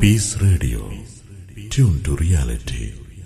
piece Radio tune to reality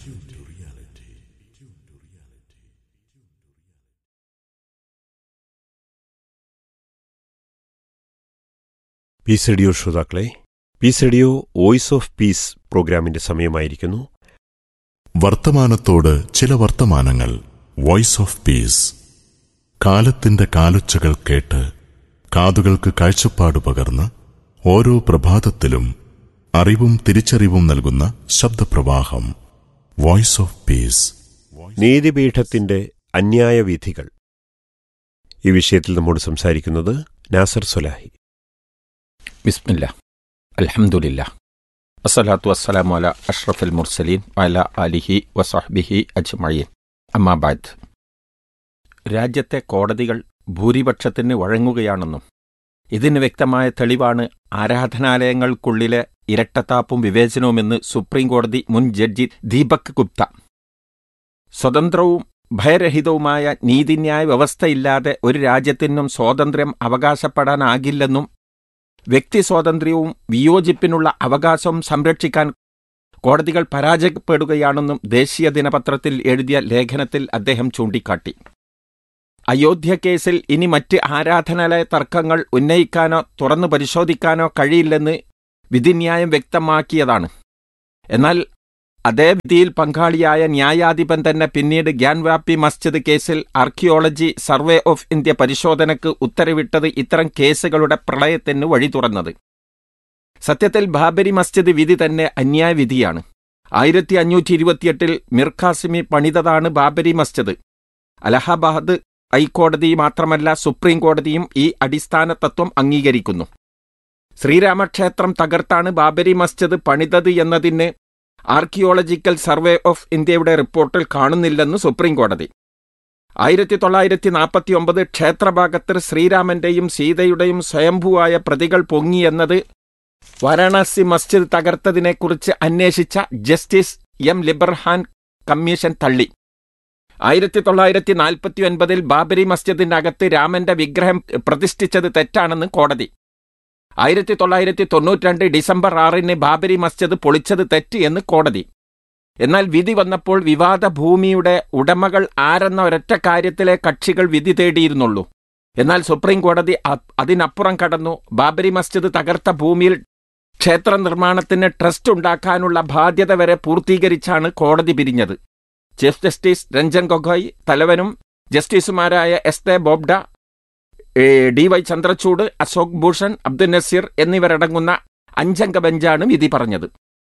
Peace Radio ശ്രോതാക്കളെ Peace Radio Voice of Peace പ്രോഗ്രാമിന്റെ സമയമായിരിക്കുന്നു വർത്തമാനത്തോട് ചില വർത്തമാനങ്ങൾ വോയിസ് ഓഫ് പീസ് കാലത്തിന്റെ കാലൊച്ചകൾ കേട്ട് കാതുകൾക്ക് കാഴ്ചപ്പാട് പകർന്ന് ഓരോ പ്രഭാതത്തിലും അറിവും തിരിച്ചറിവും നൽകുന്ന ശബ്ദപ്രവാഹം വോയിസ് ഓഫ് പീസ് നീതിപീഠത്തിന്റെ അന്യായ വിധികൾ ഈ വിഷയത്തിൽ നമ്മോട് സംസാരിക്കുന്നത് നാസർ സുലാഹി ബിസ്മില്ല അൽഹംദുലില്ല അസ്സലാത്തു വസ്സലാമു അല അഷ്റഫുൽ മുർസലീൻ വഅല ആലിഹി വസഹ്ബിഹി അജ്മഈൻ അമ്മാബാദ് രാജ്യത്തെ കോടതികൾ ഭൂരിപക്ഷത്തിന് വഴങ്ങുകയാണെന്നും ഇതിന് വ്യക്തമായ തെളിവാണ് ആരാധനാലയങ്ങൾക്കുള്ളിലെ ഇരട്ടത്താപ്പും വിവേചനവുമെന്ന് സുപ്രീം കോടതി മുൻ ജഡ്ജി ദീപക് ഗുപ്ത സ്വതന്ത്രവും ഭയരഹിതവുമായ നീതിന്യായ വ്യവസ്ഥയില്ലാതെ ഒരു രാജ്യത്തിനും സ്വാതന്ത്ര്യം അവകാശപ്പെടാനാകില്ലെന്നും വ്യക്തി സ്വാതന്ത്ര്യവും വിയോജിപ്പിനുള്ള അവകാശവും സംരക്ഷിക്കാൻ കോടതികൾ പരാജയപ്പെടുകയാണെന്നും ദേശീയ ദിനപത്രത്തിൽ എഴുതിയ ലേഖനത്തിൽ അദ്ദേഹം ചൂണ്ടിക്കാട്ടി അയോധ്യ കേസിൽ ഇനി മറ്റ് ആരാധനാലയ തർക്കങ്ങൾ ഉന്നയിക്കാനോ തുറന്നു പരിശോധിക്കാനോ കഴിയില്ലെന്ന് വിധിന്യായം വ്യക്തമാക്കിയതാണ് എന്നാൽ അതേ വിധിയിൽ പങ്കാളിയായ ന്യായാധിപൻ തന്നെ പിന്നീട് ഗ്യാൻവാപ്പി മസ്ജിദ് കേസിൽ ആർക്കിയോളജി സർവേ ഓഫ് ഇന്ത്യ പരിശോധനയ്ക്ക് ഉത്തരവിട്ടത് ഇത്തരം കേസുകളുടെ പ്രളയത്തിന് വഴി തുറന്നത് സത്യത്തിൽ ബാബരി മസ്ജിദ് വിധി തന്നെ അന്യായ വിധിയാണ് ആയിരത്തി അഞ്ഞൂറ്റി ഇരുപത്തിയെട്ടിൽ മിർ ഖാസിമി പണിതതാണ് ബാബരി മസ്ജിദ് അലഹബാദ് ഹൈക്കോടതി മാത്രമല്ല സുപ്രീം കോടതിയും ഈ അടിസ്ഥാന തത്വം അംഗീകരിക്കുന്നു ശ്രീരാമക്ഷേത്രം തകർത്താണ് ബാബരി മസ്ജിദ് പണിതത് എന്നതിന് ആർക്കിയോളജിക്കൽ സർവേ ഓഫ് ഇന്ത്യയുടെ റിപ്പോർട്ടിൽ കാണുന്നില്ലെന്ന് സുപ്രീം കോടതി ആയിരത്തി തൊള്ളായിരത്തി നാൽപ്പത്തി ഒമ്പത് ക്ഷേത്രഭാഗത്തിൽ ശ്രീരാമന്റെയും സീതയുടെയും സ്വയംഭൂവായ പ്രതികൾ പൊങ്ങിയെന്നത് വാരാണസി മസ്ജിദ് തകർത്തതിനെക്കുറിച്ച് അന്വേഷിച്ച ജസ്റ്റിസ് എം ലിബർഹാൻ കമ്മീഷൻ തള്ളി ആയിരത്തി തൊള്ളായിരത്തി നാൽപ്പത്തി ഒൻപതിൽ ബാബരി മസ്ജിദിന്റെ അകത്ത് രാമന്റെ വിഗ്രഹം പ്രതിഷ്ഠിച്ചത് തെറ്റാണെന്ന് കോടതി ആയിരത്തി തൊള്ളായിരത്തി തൊണ്ണൂറ്റിരണ്ട് ഡിസംബർ ആറിന് ബാബരി മസ്ജിദ് പൊളിച്ചത് തെറ്റ് എന്ന് കോടതി എന്നാൽ വിധി വന്നപ്പോൾ വിവാദ ഭൂമിയുടെ ഉടമകൾ ആരെന്ന ഒരൊറ്റ കാര്യത്തിലെ കക്ഷികൾ വിധി തേടിയിരുന്നുള്ളൂ എന്നാൽ സുപ്രീം കോടതി അ- അതിനപ്പുറം കടന്നു ബാബരി മസ്ജിദ് തകർത്ത ഭൂമിയിൽ ക്ഷേത്ര നിർമ്മാണത്തിന് ട്രസ്റ്റ് ഉണ്ടാക്കാനുള്ള ബാധ്യത വരെ പൂർത്തീകരിച്ചാണ് കോടതി പിരിഞ്ഞത് ചീഫ് ജസ്റ്റിസ് രഞ്ജൻ ഗൊഗോയ് തലവനും ജസ്റ്റിസുമാരായ എസ് എ ബോബ്ഡ ഏ, ഡി വൈ ചന്ദ്രചൂഡ് അശോക് ഭൂഷൺ അബ്ദുൽ നസീർ എന്നിവരടങ്ങുന്ന അഞ്ചംഗ ബെഞ്ചാണ് വിധി പറഞ്ഞത്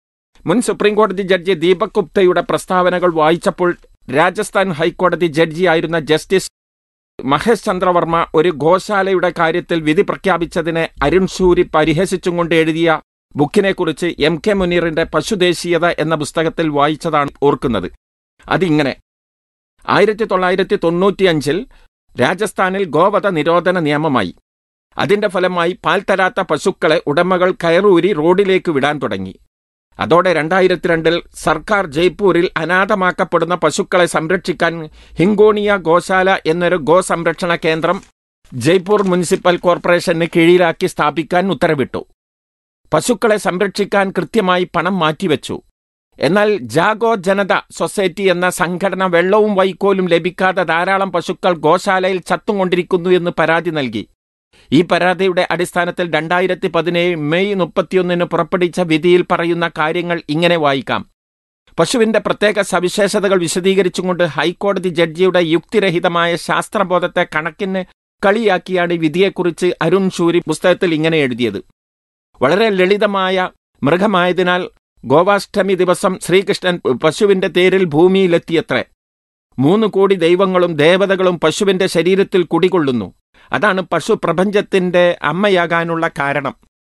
മുൻ സുപ്രീം കോടതി ജഡ്ജി ദീപക് ഗുപ്തയുടെ പ്രസ്താവനകൾ വായിച്ചപ്പോൾ രാജസ്ഥാൻ ഹൈക്കോടതി ജഡ്ജിയായിരുന്ന ജസ്റ്റിസ് മഹേഷ് ചന്ദ്രവർമ്മ ഒരു ഗോശാലയുടെ കാര്യത്തിൽ വിധി പ്രഖ്യാപിച്ചതിനെ അരുൺ സൂരി പരിഹസിച്ചും കൊണ്ട് എഴുതിയ ബുക്കിനെക്കുറിച്ച് എം കെ മുനീറിന്റെ പശുദേശീയത എന്ന പുസ്തകത്തിൽ വായിച്ചതാണ് ഓർക്കുന്നത് അതിങ്ങനെ ആയിരത്തി തൊള്ളായിരത്തി തൊണ്ണൂറ്റിയഞ്ചിൽ രാജസ്ഥാനിൽ ഗോവധ നിരോധന നിയമമായി അതിന്റെ ഫലമായി പാൽ തരാത്ത പശുക്കളെ ഉടമകൾ കയറൂരി റോഡിലേക്ക് വിടാൻ തുടങ്ങി അതോടെ രണ്ടായിരത്തി രണ്ടിൽ സർക്കാർ ജയ്പൂരിൽ അനാഥമാക്കപ്പെടുന്ന പശുക്കളെ സംരക്ഷിക്കാൻ ഹിങ്കോണിയ ഗോശാല എന്നൊരു ഗോ സംരക്ഷണ കേന്ദ്രം ജയ്പൂർ മുനിസിപ്പൽ കോർപ്പറേഷന് കീഴിലാക്കി സ്ഥാപിക്കാൻ ഉത്തരവിട്ടു പശുക്കളെ സംരക്ഷിക്കാൻ കൃത്യമായി പണം മാറ്റിവെച്ചു എന്നാൽ ജാഗോ ജനത സൊസൈറ്റി എന്ന സംഘടന വെള്ളവും വൈക്കോലും ലഭിക്കാതെ ധാരാളം പശുക്കൾ ഗോശാലയിൽ ചത്തുകൊണ്ടിരിക്കുന്നു എന്ന് പരാതി നൽകി ഈ പരാതിയുടെ അടിസ്ഥാനത്തിൽ രണ്ടായിരത്തി പതിനേഴ് മെയ് മുപ്പത്തിയൊന്നിന് പുറപ്പെടുവിച്ച വിധിയിൽ പറയുന്ന കാര്യങ്ങൾ ഇങ്ങനെ വായിക്കാം പശുവിന്റെ പ്രത്യേക സവിശേഷതകൾ വിശദീകരിച്ചുകൊണ്ട് ഹൈക്കോടതി ജഡ്ജിയുടെ യുക്തിരഹിതമായ ശാസ്ത്രബോധത്തെ കണക്കിന് കളിയാക്കിയാണ് ഈ വിധിയെക്കുറിച്ച് അരുൺ ഷൂരി പുസ്തകത്തിൽ ഇങ്ങനെ എഴുതിയത് വളരെ ലളിതമായ മൃഗമായതിനാൽ ഗോവാഷ്ടമി ദിവസം ശ്രീകൃഷ്ണൻ പശുവിന്റെ തേരിൽ ഭൂമിയിലെത്തിയത്രേ മൂന്ന് കോടി ദൈവങ്ങളും ദേവതകളും പശുവിന്റെ ശരീരത്തിൽ കുടികൊള്ളുന്നു അതാണ് പശു പ്രപഞ്ചത്തിന്റെ അമ്മയാകാനുള്ള കാരണം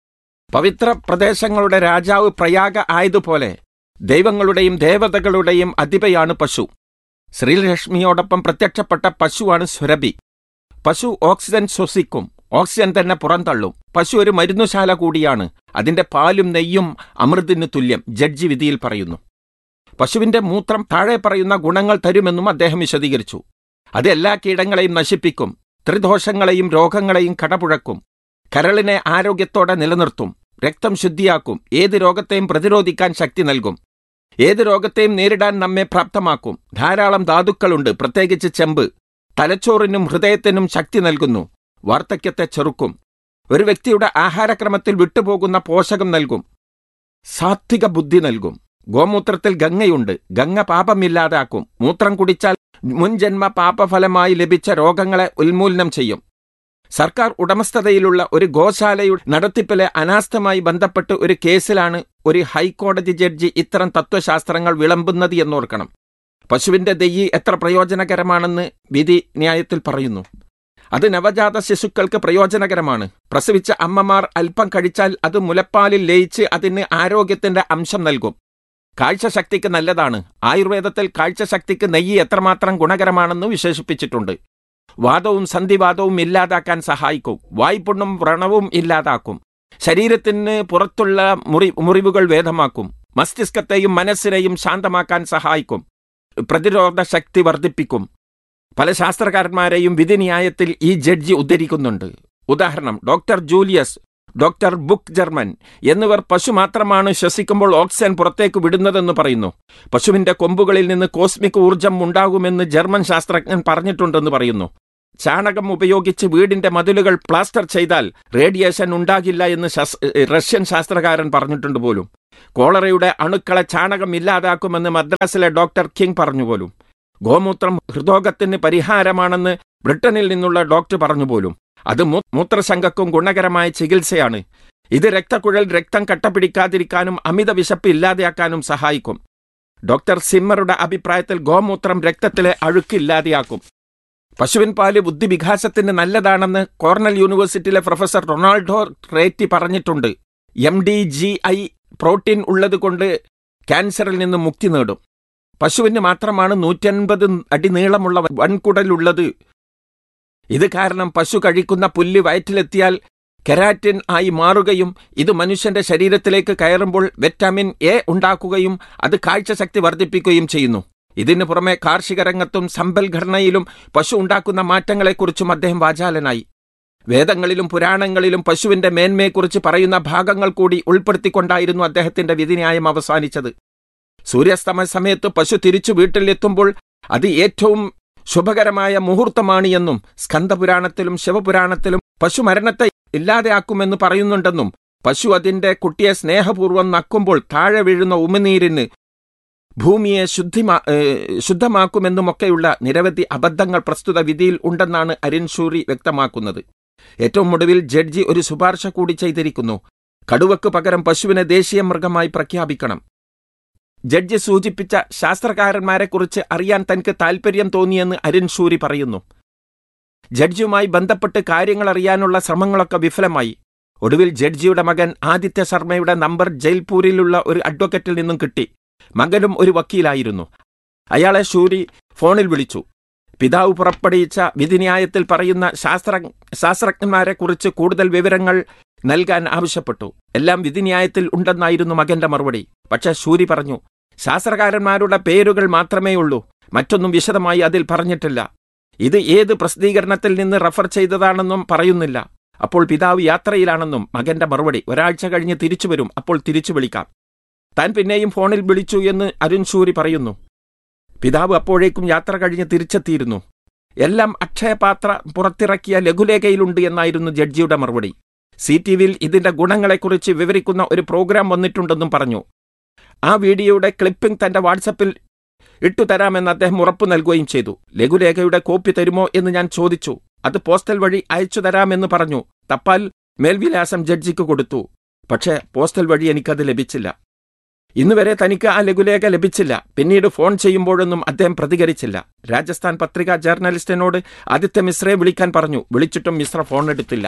പവിത്ര പ്രദേശങ്ങളുടെ രാജാവ് പ്രയാഗ ആയതുപോലെ ദൈവങ്ങളുടെയും ദേവതകളുടെയും അധിപയാണ് പശു ശ്രീലക്ഷ്മിയോടൊപ്പം പ്രത്യക്ഷപ്പെട്ട പശുവാണ് സുരഭി പശു ഓക്സിജൻ ശ്വസിക്കും ഓക്സിജൻ തന്നെ പുറന്തള്ളും പശു ഒരു മരുന്നുശാല കൂടിയാണ് അതിന്റെ പാലും നെയ്യും അമൃതിന് തുല്യം ജഡ്ജി വിധിയിൽ പറയുന്നു പശുവിന്റെ മൂത്രം താഴെ പറയുന്ന ഗുണങ്ങൾ തരുമെന്നും അദ്ദേഹം വിശദീകരിച്ചു അത് എല്ലാ കീടങ്ങളെയും നശിപ്പിക്കും ത്രിദോഷങ്ങളെയും രോഗങ്ങളെയും കടപുഴക്കും കരളിനെ ആരോഗ്യത്തോടെ നിലനിർത്തും രക്തം ശുദ്ധിയാക്കും ഏത് രോഗത്തെയും പ്രതിരോധിക്കാൻ ശക്തി നൽകും ഏത് രോഗത്തെയും നേരിടാൻ നമ്മെ പ്രാപ്തമാക്കും ധാരാളം ധാതുക്കളുണ്ട് പ്രത്യേകിച്ച് ചെമ്പ് തലച്ചോറിനും ഹൃദയത്തിനും ശക്തി നൽകുന്നു വാർദ്ധക്യത്തെ ചെറുക്കും ഒരു വ്യക്തിയുടെ ആഹാരക്രമത്തിൽ വിട്ടുപോകുന്ന പോഷകം നൽകും സാത്വിക ബുദ്ധി നൽകും ഗോമൂത്രത്തിൽ ഗംഗയുണ്ട് ഗംഗ പാപമില്ലാതാക്കും മൂത്രം കുടിച്ചാൽ മുൻജന്മ പാപഫലമായി ലഭിച്ച രോഗങ്ങളെ ഉന്മൂലനം ചെയ്യും സർക്കാർ ഉടമസ്ഥതയിലുള്ള ഒരു ഗോശാലയുടെ നടത്തിപ്പിലെ അനാസ്ഥമായി ബന്ധപ്പെട്ട് ഒരു കേസിലാണ് ഒരു ഹൈക്കോടതി ജഡ്ജി ഇത്തരം തത്വശാസ്ത്രങ്ങൾ വിളമ്പുന്നത് എന്നോർക്കണം പശുവിന്റെ ദയ്യി എത്ര പ്രയോജനകരമാണെന്ന് വിധി ന്യായത്തിൽ പറയുന്നു അത് നവജാത ശിശുക്കൾക്ക് പ്രയോജനകരമാണ് പ്രസവിച്ച അമ്മമാർ അല്പം കഴിച്ചാൽ അത് മുലപ്പാലിൽ ലയിച്ച് അതിന് ആരോഗ്യത്തിന്റെ അംശം നൽകും കാഴ്ചശക്തിക്ക് നല്ലതാണ് ആയുർവേദത്തിൽ കാഴ്ചശക്തിക്ക് നെയ്യ് എത്രമാത്രം ഗുണകരമാണെന്ന് വിശേഷിപ്പിച്ചിട്ടുണ്ട് വാദവും സന്ധിവാദവും ഇല്ലാതാക്കാൻ സഹായിക്കും വായ്പുണ്ണും വ്രണവും ഇല്ലാതാക്കും ശരീരത്തിന് പുറത്തുള്ള മുറി മുറിവുകൾ ഭേദമാക്കും മസ്തിഷ്കത്തെയും മനസ്സിനെയും ശാന്തമാക്കാൻ സഹായിക്കും പ്രതിരോധ ശക്തി വർദ്ധിപ്പിക്കും പല ശാസ്ത്രകാരന്മാരെയും വിധിന്യായത്തിൽ ഈ ജഡ്ജി ഉദ്ധരിക്കുന്നുണ്ട് ഉദാഹരണം ഡോക്ടർ ജൂലിയസ് ഡോക്ടർ ബുക്ക് ജർമൻ എന്നിവർ പശു മാത്രമാണ് ശ്വസിക്കുമ്പോൾ ഓക്സിജൻ പുറത്തേക്ക് വിടുന്നതെന്ന് പറയുന്നു പശുവിന്റെ കൊമ്പുകളിൽ നിന്ന് കോസ്മിക് ഊർജം ഉണ്ടാകുമെന്ന് ജർമ്മൻ ശാസ്ത്രജ്ഞൻ പറഞ്ഞിട്ടുണ്ടെന്ന് പറയുന്നു ചാണകം ഉപയോഗിച്ച് വീടിന്റെ മതിലുകൾ പ്ലാസ്റ്റർ ചെയ്താൽ റേഡിയേഷൻ ഉണ്ടാകില്ല എന്ന് ശാസ്- റഷ്യൻ ശാസ്ത്രകാരൻ പറഞ്ഞിട്ടുണ്ട് പോലും കോളറയുടെ അണുക്കളെ ചാണകം ഇല്ലാതാക്കുമെന്ന് മദ്രാസിലെ ഡോക്ടർ കിങ് പറഞ്ഞു പോലും ഗോമൂത്രം ഹൃദോഗത്തിന് പരിഹാരമാണെന്ന് ബ്രിട്ടനിൽ നിന്നുള്ള ഡോക്ടർ പറഞ്ഞു പോലും അത് മൂ- മൂത്രശങ്കക്കും ഗുണകരമായ ചികിത്സയാണ് ഇത് രക്തക്കുഴൽ രക്തം കട്ടപിടിക്കാതിരിക്കാനും അമിത വിശപ്പ് ഇല്ലാതെയാക്കാനും സഹായിക്കും ഡോക്ടർ സിമ്മറുടെ അഭിപ്രായത്തിൽ ഗോമൂത്രം രക്തത്തിലെ അഴുക്ക് ഇല്ലാതെയാക്കും പശുവിൻ പാല് ബുദ്ധിവികാസത്തിന് നല്ലതാണെന്ന് കോർണൽ യൂണിവേഴ്സിറ്റിയിലെ പ്രൊഫസർ റൊണാൾഡോ റേറ്റി പറഞ്ഞിട്ടുണ്ട് M D G I protein ഉള്ളതുകൊണ്ട് ക്യാൻസറിൽ നിന്ന് മുക്തി നേടും പശുവിന് മാത്രമാണ് നൂറ്റൻപത് അടി നീളമുള്ള വൻകുടലുള്ളത് ഇത് കാരണം പശു കഴിക്കുന്ന പുല്ല് വയറ്റിലെത്തിയാൽ കെരാറ്റിൻ ആയി മാറുകയും ഇത് മനുഷ്യന്റെ ശരീരത്തിലേക്ക് കയറുമ്പോൾ വിറ്റാമിൻ എ ഉണ്ടാക്കുകയും അത് കാഴ്ചശക്തി വർദ്ധിപ്പിക്കുകയും ചെയ്യുന്നു ഇതിനു പുറമെ കാർഷിക രംഗത്തും സമ്പൽഘടനയിലും പശു ഉണ്ടാക്കുന്ന മാറ്റങ്ങളെക്കുറിച്ചും അദ്ദേഹം വാചാലനായി വേദങ്ങളിലും പുരാണങ്ങളിലും പശുവിന്റെ മേന്മയെക്കുറിച്ച് പറയുന്ന ഭാഗങ്ങൾ കൂടി ഉൾപ്പെടുത്തിക്കൊണ്ടായിരുന്നു അദ്ദേഹത്തിന്റെ വിധിന്യായം അവസാനിച്ചത് സൂര്യാസ്തമയ സമയത്ത് പശു തിരിച്ചു വീട്ടിലെത്തുമ്പോൾ അത് ഏറ്റവും ശുഭകരമായ മുഹൂർത്തമാണ് എന്നും സ്കന്ദപുരാണത്തിലും ശിവപുരാണത്തിലും പശു മരണത്തെ ഇല്ലാതെയാക്കുമെന്ന് പറയുന്നുണ്ടെന്നും പശു അതിന്റെ കുട്ടിയെ സ്നേഹപൂർവ്വം നക്കുമ്പോൾ താഴെ വീഴുന്ന ഉമിനീരിന് ഭൂമിയെ ശുദ്ധിമാ ഏഹ് ശുദ്ധമാക്കുമെന്നുമൊക്കെയുള്ള നിരവധി അബദ്ധങ്ങൾ പ്രസ്തുത വിധിയിൽ ഉണ്ടെന്നാണ് അരുൺ ഷൂറി വ്യക്തമാക്കുന്നത് ഏറ്റവും ഒടുവിൽ ജഡ്ജി ഒരു ശുപാർശ കൂടി ചെയ്തിരിക്കുന്നു കടുവക്ക് പകരം പശുവിനെ ദേശീയ മൃഗമായി പ്രഖ്യാപിക്കണം ജഡ്ജി സൂചിപ്പിച്ച ശാസ്ത്രകാരന്മാരെക്കുറിച്ച് അറിയാൻ തനിക്ക് താൽപ്പര്യം തോന്നിയെന്ന് അരുൺ ഷൂരി പറയുന്നു ജഡ്ജിയുമായി ബന്ധപ്പെട്ട് കാര്യങ്ങൾ അറിയാനുള്ള ശ്രമങ്ങളൊക്കെ വിഫലമായി ഒടുവിൽ ജഡ്ജിയുടെ മകൻ ആദിത്യ ശർമ്മയുടെ നമ്പർ ജയ്പൂരിലുള്ള ഒരു അഡ്വക്കറ്റിൽ നിന്നും കിട്ടി മകനും ഒരു വക്കീലായിരുന്നു അയാളെ ഷൂരി ഫോണിൽ വിളിച്ചു പിതാവ് പുറപ്പെടുവിച്ച വിധിന്യായത്തിൽ പറയുന്ന ശാസ്ത്ര ശാസ്ത്രജ്ഞന്മാരെക്കുറിച്ച് കൂടുതൽ വിവരങ്ങൾ നൽകാൻ ആവശ്യപ്പെട്ടു എല്ലാം വിധിന്യായത്തിൽ ഉണ്ടെന്നായിരുന്നു മകന്റെ മറുപടി പക്ഷേ ഷൂരി പറഞ്ഞു ശാസ്ത്രകാരന്മാരുടെ പേരുകൾ മാത്രമേ ഉള്ളൂ മറ്റൊന്നും വിശദമായി അതിൽ പറഞ്ഞിട്ടില്ല ഇത് ഏത് പ്രസിദ്ധീകരണത്തിൽ നിന്ന് റഫർ ചെയ്തതാണെന്നും പറയുന്നില്ല അപ്പോൾ പിതാവ് യാത്രയിലാണെന്നും മകന്റെ മറുപടി ഒരാഴ്ച കഴിഞ്ഞ് തിരിച്ചു വരും അപ്പോൾ തിരിച്ചു വിളിക്കാം താൻ പിന്നെയും ഫോണിൽ വിളിച്ചു എന്ന് അരുൺ ഷൂരി പറയുന്നു പിതാവ് അപ്പോഴേക്കും യാത്ര കഴിഞ്ഞ് തിരിച്ചെത്തിയിരുന്നു എല്ലാം അക്ഷയപാത്ര പുറത്തിറക്കിയ ലഘുലേഖയിലുണ്ട് എന്നായിരുന്നു ജഡ്ജിയുടെ മറുപടി സി ടി വിയിൽ ഇതിന്റെ ഗുണങ്ങളെക്കുറിച്ച് വിവരിക്കുന്ന ഒരു പ്രോഗ്രാം വന്നിട്ടുണ്ടെന്നും പറഞ്ഞു ആ വീഡിയോയുടെ ക്ലിപ്പിംഗ് തന്റെ വാട്സപ്പിൽ ഇട്ടുതരാമെന്ന് അദ്ദേഹം ഉറപ്പു നൽകുകയും ചെയ്തു ലഘുലേഖയുടെ കോപ്പി തരുമോ എന്ന് ഞാൻ ചോദിച്ചു അത് പോസ്റ്റൽ വഴി അയച്ചു തരാമെന്ന് പറഞ്ഞു തപ്പാൽ മേൽവിലാസം ജഡ്ജിക്ക് കൊടുത്തു പക്ഷേ പോസ്റ്റൽ വഴി എനിക്കത് ലഭിച്ചില്ല ഇന്നുവരെ തനിക്ക് ആ ലഘുലേഖ ലഭിച്ചില്ല പിന്നീട് ഫോൺ ചെയ്യുമ്പോഴൊന്നും അദ്ദേഹം പ്രതികരിച്ചില്ല രാജസ്ഥാൻ പത്രിക ജേർണലിസ്റ്റിനോട് ആദിത്യ മിശ്രയെ വിളിക്കാൻ പറഞ്ഞു വിളിച്ചിട്ടും മിശ്ര ഫോൺ എടുത്തില്ല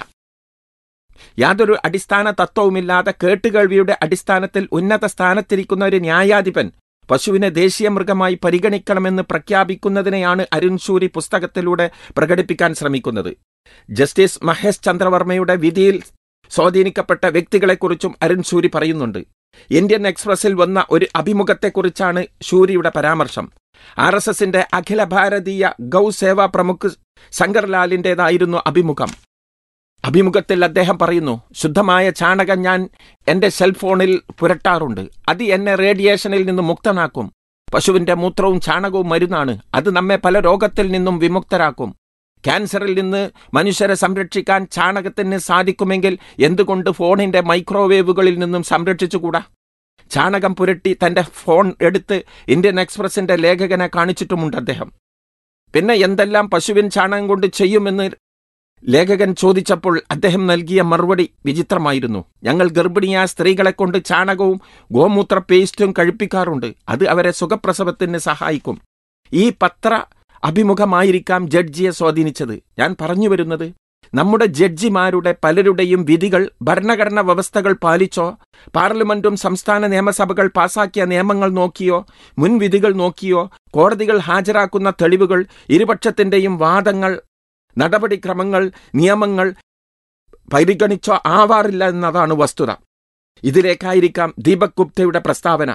യാതൊരു അടിസ്ഥാന തത്വവുമില്ലാതെ കേട്ടുകേൾവിയുടെ അടിസ്ഥാനത്തിൽ ഉന്നത സ്ഥാനത്തിരിക്കുന്ന ഒരു ന്യായാധിപൻ പശുവിനെ ദേശീയ മൃഗമായി പരിഗണിക്കണമെന്ന് പ്രഖ്യാപിക്കുന്നതിനെയാണ് അരുൺ ഷൂരി പുസ്തകത്തിലൂടെ പ്രകടിപ്പിക്കാൻ ശ്രമിക്കുന്നത് ജസ്റ്റിസ് മഹേഷ് ചന്ദ്രവർമ്മയുടെ വിധിയിൽ സ്വാധീനിക്കപ്പെട്ട വ്യക്തികളെക്കുറിച്ചും അരുൺ ഷൂരി പറയുന്നുണ്ട് ഇന്ത്യൻ എക്സ്പ്രസിൽ വന്ന ഒരു അഭിമുഖത്തെക്കുറിച്ചാണ് ഷൂരിയുടെ പരാമർശം ആർ എസ് എസിന്റെ അഖില ഭാരതീയ ഗൗ സേവാ പ്രമുഖ് ശങ്കർലാലിന്റേതായിരുന്നു അഭിമുഖം അഭിമുഖത്തിൽ അദ്ദേഹം പറയുന്നു ശുദ്ധമായ ചാണകം ഞാൻ എന്റെ സെൽഫോണിൽ പുരട്ടാറുണ്ട് അത് എന്നെ റേഡിയേഷനിൽ നിന്ന് മുക്തനാക്കും പശുവിന്റെ മൂത്രവും ചാണകവും മരുന്നാണ് അത് നമ്മെ പല രോഗത്തിൽ നിന്നും വിമുക്തരാക്കും ക്യാൻസറിൽ നിന്ന് മനുഷ്യരെ സംരക്ഷിക്കാൻ ചാണകത്തിന് സാധിക്കുമെങ്കിൽ എന്തുകൊണ്ട് ഫോണിന്റെ മൈക്രോവേവുകളിൽ നിന്നും സംരക്ഷിച്ചുകൂടാ ചാണകം പുരട്ടി തന്റെ ഫോൺ എടുത്ത് ഇന്ത്യൻ എക്സ്പ്രസിന്റെ ലേഖകനെ കാണിച്ചിട്ടുമുണ്ട് അദ്ദേഹം പിന്നെ എന്തെല്ലാം പശുവിൻ ചാണകം കൊണ്ട് ചെയ്യുമെന്ന് ലേഖകൻ ചോദിച്ചപ്പോൾ അദ്ദേഹം നൽകിയ മറുപടി വിചിത്രമായിരുന്നു ഞങ്ങൾ ഗർഭിണിയായ സ്ത്രീകളെ കൊണ്ട് ചാണകവും ഗോമൂത്ര പേസ്റ്റും കഴിപ്പിക്കാറുണ്ട് അത് അവരെ സുഖപ്രസവത്തിന് സഹായിക്കും ഈ പത്ര അഭിമുഖമായിരിക്കാം ജഡ്ജിയെ സ്വാധീനിച്ചത് ഞാൻ പറഞ്ഞു വരുന്നത് നമ്മുടെ ജഡ്ജിമാരുടെ പലരുടെയും വിധികൾ ഭരണഘടനാ വ്യവസ്ഥകൾ പാലിച്ചോ പാർലമെന്റും സംസ്ഥാന നിയമസഭകൾ പാസാക്കിയ നിയമങ്ങൾ നോക്കിയോ മുൻവിധികൾ നോക്കിയോ കോടതികൾ ഹാജരാക്കുന്ന തെളിവുകൾ ഇരുപക്ഷത്തിന്റെയും വാദങ്ങൾ നടപടിക്രമങ്ങൾ നിയമങ്ങൾ പരിഗണിച്ചോ ആവാറില്ല എന്നതാണ് വസ്തുത ഇതിലേക്കായിരിക്കാം ദീപക് ഗുപ്തയുടെ പ്രസ്താവന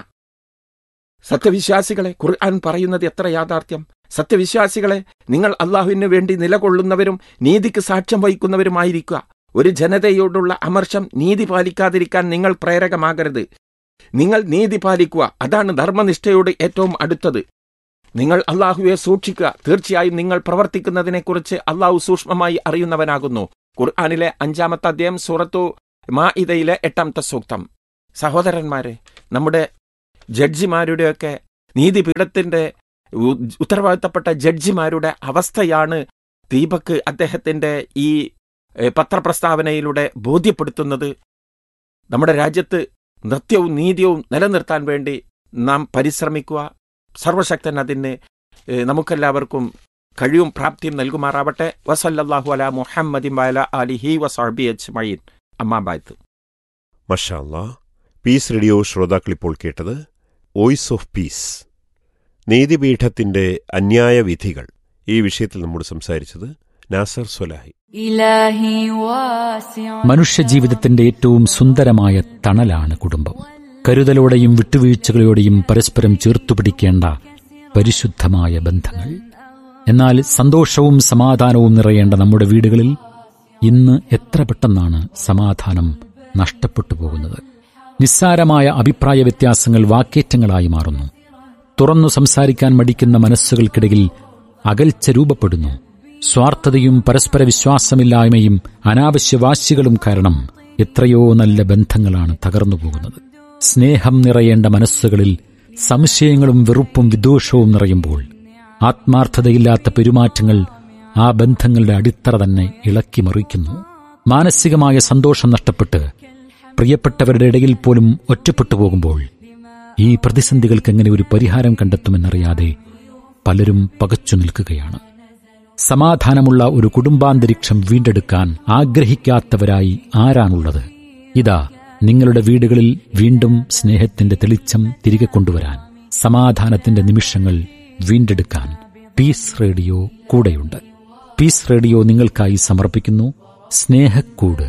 സത്യവിശ്വാസികളെ ഖുർആൻ പറയുന്നത് എത്ര യാഥാർത്ഥ്യം സത്യവിശ്വാസികളെ നിങ്ങൾ അള്ളാഹുവിന് വേണ്ടി നിലകൊള്ളുന്നവരും നീതിക്ക് സാക്ഷ്യം വഹിക്കുന്നവരുമായിരിക്കുക ഒരു ജനതയോടുള്ള അമർഷം നീതി പാലിക്കാതിരിക്കാൻ നിങ്ങൾ പ്രേരകമാകരുത് നിങ്ങൾ നീതി പാലിക്കുക അതാണ് ധർമ്മനിഷ്ഠയോട് ഏറ്റവും അടുത്തത് നിങ്ങൾ അള്ളാഹുവെ സൂക്ഷിക്കുക തീർച്ചയായും നിങ്ങൾ പ്രവർത്തിക്കുന്നതിനെക്കുറിച്ച് അള്ളാഹു സൂക്ഷ്മമായി അറിയുന്നവനാകുന്നു ഖുർആാനിലെ അഞ്ചാമത്തെ അധ്യായം സൂറത്തു മാഇദയിലെ എട്ടാമത്തെ സൂക്തം സഹോദരന്മാരെ നമ്മുടെ ജഡ്ജിമാരുടെയൊക്കെ നീതിപീഠത്തിന്റെ ഉ- ഉത്തരവാദിത്തപ്പെട്ട ജഡ്ജിമാരുടെ അവസ്ഥയാണ് ദീപക് അദ്ദേഹത്തിന്റെ ഈ എ, പത്രപ്രസ്താവനയിലൂടെ ബോധ്യപ്പെടുത്തുന്നത് നമ്മുടെ രാജ്യത്ത് നൃത്യവും നീതിയും നിലനിർത്താൻ വേണ്ടി നാം പരിശ്രമിക്കുക സർവശക്തൻ അതിന് എ, നമുക്കെല്ലാവർക്കും കഴിവും പ്രാപ്തിയും നൽകുമാറാവട്ടെ വസല്ലല്ലാഹു അല മുഹമ്മദിൻ വഅല ആലിഹി വസഹബി അജ്മഈൻ അമ്മാബായത്ത് മഷാല്ല പീസ് റേഡിയോ ശ്രോതാക്കൾ ഇപ്പോൾ കേട്ടത് വോയിസ് ഓഫ് പീസ് നീതിപീഠത്തിന്റെ അന്യായ വിധികൾ ഈ വിഷയത്തിൽ നമ്മോട് സംസാരിച്ചത് നാസർ സൊലാഹി إلهي واسع മനുഷ്യജീവിതത്തിന്റെ ഏറ്റവും സുന്ദരമായ തണലാണ് കുടുംബം കരുതലോടെയും വിട്ടുവീഴ്ചകളോടെയും പരസ്പരം ചേർത്തുപിടിക്കേണ്ട പരിശുദ്ധമായ ബന്ധങ്ങൾ എന്നാൽ സന്തോഷവും സമാധാനവും നിറയേണ്ട നമ്മുടെ വീടുകളിൽ ഇന്ന് എത്ര പെട്ടെന്നാണ് സമാധാനം നഷ്ടപ്പെട്ടു പോകുന്നത് നിസ്സാരമായ അഭിപ്രായ വ്യത്യാസങ്ങൾ വാക്കേറ്റങ്ങളായി മാറുന്നു തുറന്നു സംസാരിക്കാൻ മടിക്കുന്ന മനസ്സുകൾക്കിടയിൽ അകൽച്ച രൂപപ്പെടുന്നു സ്വാർത്ഥതയും പരസ്പര വിശ്വാസമില്ലായ്മയും അനാവശ്യ വാശികളും കാരണം എത്രയോ നല്ല ബന്ധങ്ങളാണ് തകർന്നു പോകുന്നത് സ്നേഹം നിറയേണ്ട മനസ്സുകളിൽ സംശയങ്ങളും വെറുപ്പും വിദ്വേഷവും നിറയുമ്പോൾ ആത്മാർത്ഥതയില്ലാത്ത പെരുമാറ്റങ്ങൾ ആ ബന്ധങ്ങളുടെ അടിത്തറ തന്നെ ഇളക്കി മറിക്കുന്നു മാനസികമായ സന്തോഷം നഷ്ടപ്പെട്ട് പ്രിയപ്പെട്ടവരുടെ ഇടയിൽ പോലും ഒറ്റപ്പെട്ടു പോകുമ്പോൾ ഈ പ്രതിസന്ധികൾക്ക് എങ്ങനെ ഒരു പരിഹാരം കണ്ടെത്തുമെന്നറിയാതെ പലരും പകച്ചു നിൽക്കുകയാണ് സമാധാനമുള്ള ഒരു കുടുംബാന്തരീക്ഷം വീണ്ടെടുക്കാൻ ആഗ്രഹിക്കാത്തവരായി ആരാണുള്ളത് ഇതാ നിങ്ങളുടെ വീടുകളിൽ വീണ്ടും സ്നേഹത്തിന്റെ തെളിച്ചം തിരികെ കൊണ്ടുവരാൻ സമാധാനത്തിന്റെ നിമിഷങ്ങൾ വീണ്ടെടുക്കാൻ പീസ് റേഡിയോ കൂടെയുണ്ട് പീസ് റേഡിയോ നിങ്ങൾക്കായി സമർപ്പിക്കുന്നു സ്നേഹക്കൂട്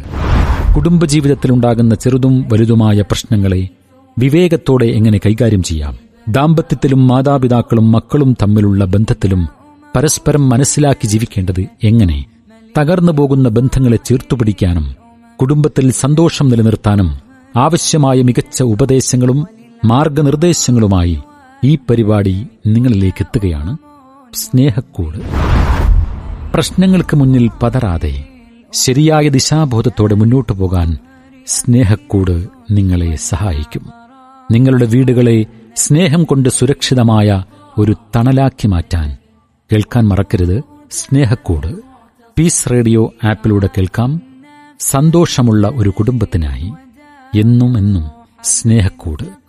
കുടുംബജീവിതത്തിലുണ്ടാകുന്ന ചെറുതും വലുതുമായ പ്രശ്നങ്ങളെ വിവേകത്തോടെ എങ്ങനെ കൈകാര്യം ചെയ്യാം ദാമ്പത്യത്തിലും മാതാപിതാക്കളും മക്കളും തമ്മിലുള്ള ബന്ധത്തിലും പരസ്പരം മനസ്സിലാക്കി ജീവിക്കേണ്ടത് എങ്ങനെ തകർന്നു പോകുന്ന ബന്ധങ്ങളെ ചേർത്തുപിടിക്കാനും കുടുംബത്തിൽ സന്തോഷം നിലനിർത്താനും ആവശ്യമായ മികച്ച ഉപദേശങ്ങളും മാർഗനിർദ്ദേശങ്ങളുമായി ഈ പരിപാടി നിങ്ങളിലേക്ക് എത്തുകയാണ് സ്നേഹക്കൂട് പ്രശ്നങ്ങൾക്ക് മുന്നിൽ പതറാതെ ശരിയായ ദിശാബോധത്തോടെ മുന്നോട്ടു പോകാൻ സ്നേഹക്കൂട് നിങ്ങളെ സഹായിക്കും നിങ്ങളുടെ വീടുകളെ സ്നേഹം കൊണ്ട് സുരക്ഷിതമായ ഒരു തണലാക്കി മാറ്റാൻ കേൾക്കാൻ മറക്കരുത് സ്നേഹക്കൂട് പീസ് റേഡിയോ ആപ്പിലൂടെ കേൾക്കാം സന്തോഷമുള്ള ഒരു കുടുംബത്തിനായി എന്നും എന്നും സ്നേഹക്കൂട്